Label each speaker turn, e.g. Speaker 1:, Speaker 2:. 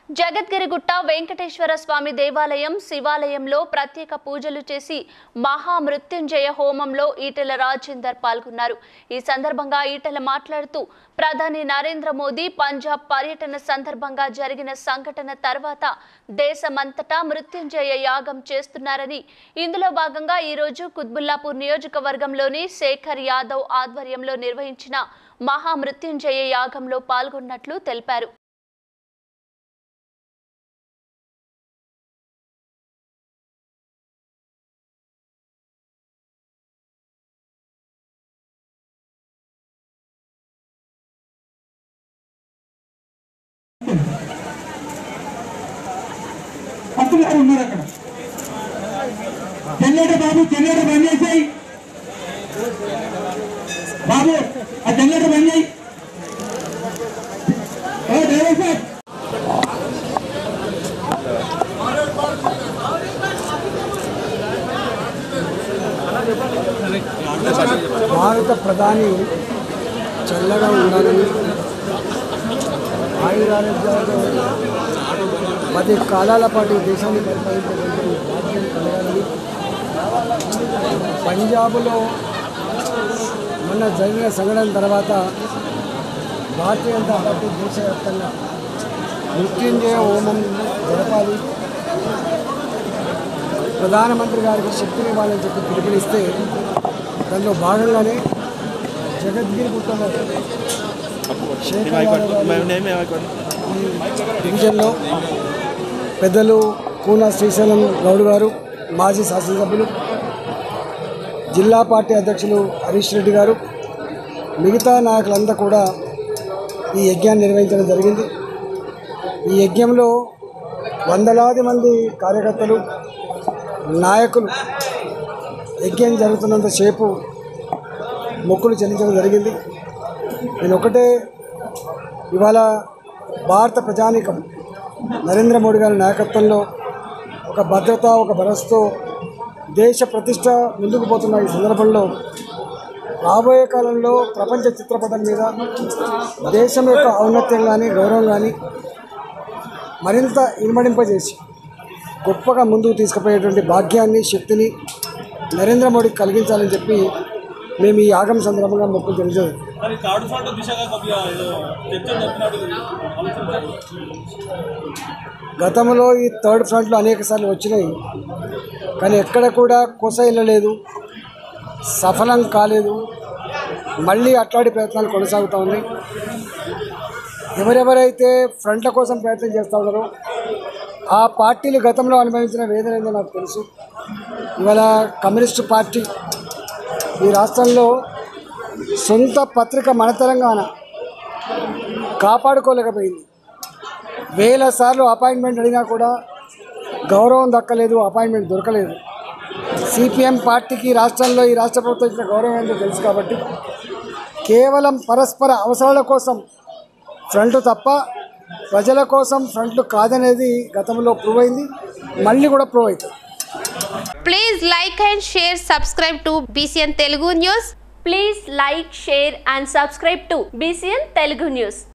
Speaker 1: జగద్గిరిగుట్ట వెంకటేశ్వర స్వామి దేవాలయం శివాలయంలో ప్రత్యేక పూజలు చేసి మహామృత్యుంజయ హోమంలో ఈటెల రాజేందర్ పాల్గొన్నారు ఈ సందర్భంగా ఈటెల మాట్లాడుతూ ప్రధాని నరేంద్ర మోదీ పంజాబ్ పర్యటన సందర్భంగా జరిగిన సంఘటన తర్వాత దేశమంతటా మృత్యుంజయ యాగం చేస్తున్నారని ఇందులో భాగంగా ఈ రోజు కుత్బుల్లాపూర్ నియోజకవర్గంలోని శేఖర్ యాదవ్ ఆధ్వర్యంలో నిర్వహించిన మహామృత్యుంజయ యాగంలో పాల్గొన్నట్లు తెలిపారు
Speaker 2: పంతులు గారు ఉన్నారు అక్కడ జనరేటర్ బాబు జనరేటర్ బంద్ చేసాయి బాబు ఆ జనరేటర్ బంద్ చేయి ఓ డ్రైవర్ సార్
Speaker 3: భారత ప్రధాని చల్లగా ఉండాలని ఆయురారోగ్యాలతో పది కాలాల పాటు దేశాన్ని పరిపాలించేటువంటి భాగ్యం కలగాలని పంజాబ్లో మొన్న జరిగిన సంఘటన తర్వాత భారతీయ జనతా పార్టీ దేశవ్యాప్తంగా మృత్యుంజయ హోమం జరపాలి ప్రధానమంత్రి గారికి శక్తిని ఇవ్వాలని చెప్పి పిలుపునిస్తే దానిలో భాగంగానే జగద్గిరి గుట్టలో శేఖర్ యాదవ్ గారు ఈ డివిజన్లో పెద్దలు కూన శ్రీశైలం గౌడ్ గారు మాజీ శాసనసభ్యులు జిల్లా పార్టీ అధ్యక్షులు హరీష్ రెడ్డి గారు మిగతా నాయకులంతా కూడా ఈ యజ్ఞాన్ని నిర్వహించడం జరిగింది ఈ యజ్ఞంలో వందలాది మంది కార్యకర్తలు నాయకులు యజ్ఞం జరుగుతున్నంతసేపు మొక్కులు చెల్లించడం జరిగింది నేను ఒకటే ఇవాళ భారత ప్రజానీకం నరేంద్ర మోడీ గారి నాయకత్వంలో ఒక భద్రత ఒక భరోసాతో దేశ ప్రతిష్ట ముందుకు పోతున్న ఈ సందర్భంలో రాబోయే కాలంలో ప్రపంచ చిత్రపటం మీద దేశం యొక్క ఔన్నత్యం కానీ గౌరవం కానీ మరింత ఇనుమడింపజేసి గొప్పగా ముందుకు తీసుకుపోయేటువంటి భాగ్యాన్ని శక్తిని నరేంద్ర మోడీకి కలిగించాలని చెప్పి మేము ఈ యాగం సందర్భంగా మొక్కులు తెలియజేది
Speaker 4: కానీ థర్డ్ ఫ్రంట్ దిశగా కొద్దిగా ఏదో చర్చ జరిపినట్టు ఆలోచించారు
Speaker 3: గతంలో ఈ థర్డ్ ఫ్రంట్లో అనేక సార్లు వచ్చినాయి కానీ ఎక్కడ కూడా కొసైలలేదు సఫలం కాలేదు మళ్ళీ అట్లాంటి ప్రయత్నాలు కొనసాగుతూ ఉన్నాయి ఎవరెవరైతే ఫ్రంట్ల కోసం ప్రయత్నం చేస్తూ ఉన్నారో ఆ పార్టీలు గతంలో అనుభవించిన వేదన ఏందో నాకు తెలుసు ఇవాళ కమ్యూనిస్టు పార్టీ ఈ రాష్ట్రంలో సొంత పత్రిక మన తెలంగాణ కాపాడుకోలేకపోయింది వేల సార్లు అపాయింట్మెంట్ అడిగినా కూడా గౌరవం దక్కలేదు అపాయింట్మెంట్ దొరకలేదు సిపిఎం పార్టీకి రాష్ట్రంలో ఈ రాష్ట్ర ప్రభుత్వం ఇచ్చిన గౌరవం ఏంటో తెలుసు కాబట్టి కేవలం పరస్పర అవసరాల కోసం ఫ్రంట్ తప్ప ప్రజల కోసం ఫ్రంట్ కాదనేది గతంలో ప్రూవ్ అయింది మళ్ళీ కూడా ప్రూవ్ అవుతుంది
Speaker 5: Please like and share, subscribe to BCN Telugu News.
Speaker 1: Please like share and subscribe to BCN Telugu news